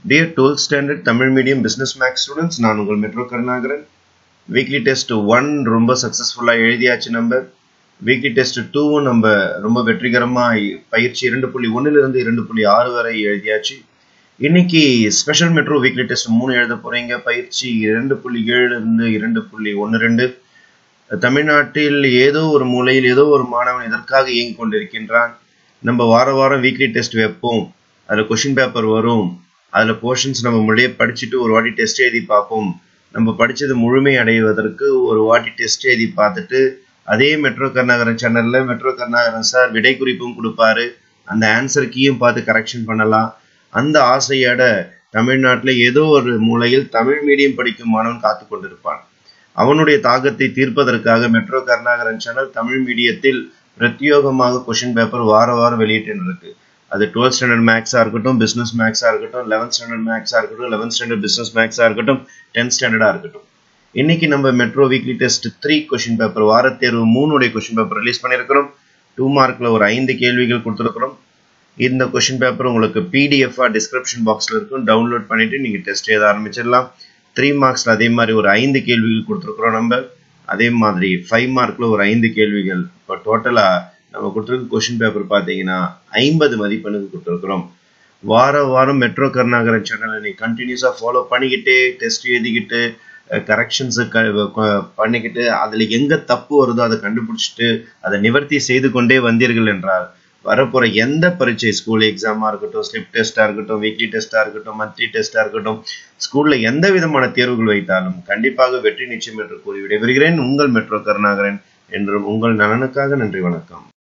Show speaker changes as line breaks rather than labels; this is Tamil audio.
Dear 12th standard Tamil medium business maths students நான் உங்கள் metro Karunakaran weekly test one ரொம்ப சக்ஸஸ்ஃபுல்லாக எழுதியாச்சு நம்ம வீக்லி டெஸ்ட் டூவும் நம்ம ரொம்ப வெற்றிகரமாக பயிற்சி இரண்டு புள்ளி ஒன்றிலிருந்து இரண்டு புள்ளி ஆறு வரை எழுதியாச்சு இன்னைக்கு ஸ்பெஷல் மெட்ரோ வீக்லி டெஸ்ட் மூணு எழுத போறீங்க பயிற்சி இரண்டு புள்ளி ஏழுலேருந்து இரண்டு புள்ளி ஒன்று ரெண்டு தமிழ்நாட்டில் ஏதோ ஒரு மூலையில் ஏதோ ஒரு மாணவன் இதற்காக இயங்கிக் கொண்டிருக்கின்றான் நம்ம வார வாரம் வீக்லி டெஸ்ட் வைப்போம் அதில் கொஷின் பேப்பர் வரும் அதில் போர்ஷன்ஸ் நம்ம முன்னாடியே படிச்சுட்டு ஒரு வாட்டி டெஸ்ட் எழுதி பார்ப்போம் நம்ம படித்தது முழுமை அடைவதற்கு ஒரு வாட்டி டெஸ்ட் எழுதி பார்த்துட்டு அதே மெட்ரோ கருணாகரன் சேனலில் மெட்ரோ கருணாகரன் சார் விடை குறிப்பும் கொடுப்பாரு அந்த ஆன்சர் கீயும் பார்த்து கரெக்ஷன் பண்ணலாம் அந்த ஆசையோட தமிழ்நாட்டில் ஏதோ ஒரு மூலையில் தமிழ் மீடியம் படிக்கும் மாணவன் காத்து கொண்டிருப்பான் அவனுடைய தாகத்தை தீர்ப்பதற்காக மெட்ரோ கருணாகரன் சேனல் தமிழ் மீடியத்தில் பிரத்யோகமாக கொஷின் பேப்பர் வார வாரம் வெளியிட்டு இருக்கு அது டுவெல்த் ஸ்டாண்டர்ட் மேக்ஸாக இருக்கட்டும் பிஸ்னஸ் மேக்ஸாக இருக்கட்டும் லெவன்த் ஸ்டாண்டர்ட் மேக்ஸாக இருக்கட்டும் லெவன்த் ஸ்டாண்டர்ட் பிஸ்னஸ் மேக்ஸாக இருக்கட்டும் டென்த் ஸ்டாண்டர்டாக இருக்கட்டும் இன்னைக்கு நம்ம metro weekly test three question paper வார தேர்வு மூணுடைய கொஷின் பேப்பர் ரிலீஸ் பண்ணியிருக்கிறோம் டூ மார்க்ல ஒரு ஐந்து கேள்விகள் கொடுத்துருக்குறோம் இந்த கொஷின் பேப்பர் உங்களுக்கு பிடிஎஃபாக டிஸ்கிரிப்ஷன் பாக்ஸில் இருக்கும் டவுன்லோட் பண்ணிட்டு நீங்கள் டெஸ்ட் எழுத ஆரம்பிச்சிடலாம் த்ரீ மார்க்ஸில் அதே மாதிரி ஒரு ஐந்து கேள்விகள் கொடுத்துருக்குறோம் நம்ம அதே மாதிரி ஃபைவ் மார்க்கில் ஒரு ஐந்து கேள்விகள் இப்போ டோட்டலாக நம்ம கொடுத்துருக்க கொஷின் பேப்பர் பார்த்தீங்கன்னா ஐம்பது மதிப்பெண்ணுக்கு கொடுத்துருக்குறோம் வார வாரம் மெட்ரோ கருணாகரன் சேனலை நீ கண்டினியூஸாக ஃபாலோ பண்ணிக்கிட்டு டெஸ்ட் எழுதிக்கிட்டு கரெக்ஷன்ஸு க பண்ணிக்கிட்டு அதில் எங்கே தப்பு வருதோ அதை கண்டுபிடிச்சிட்டு அதை நிவர்த்தி செய்து கொண்டே வந்தீர்கள் என்றால் வரப்போகிற எந்த பரீட்சை ஸ்கூல் எக்ஸாமாக இருக்கட்டும் ஸ்லிப் டெஸ்ட்டாக இருக்கட்டும் வீக்லி டெஸ்ட்டாக இருக்கட்டும் மந்த்லி டெஸ்ட்டாக இருக்கட்டும் ஸ்கூலில் எந்த விதமான தேர்வுகள் வைத்தாலும் கண்டிப்பாக வெற்றி நிச்சயம் என்று கூறி விடைபெறுகிறேன் உங்கள் மெட்ரோ கருணாகரன் என்றும் உங்கள் நலனுக்காக நன்றி வணக்கம்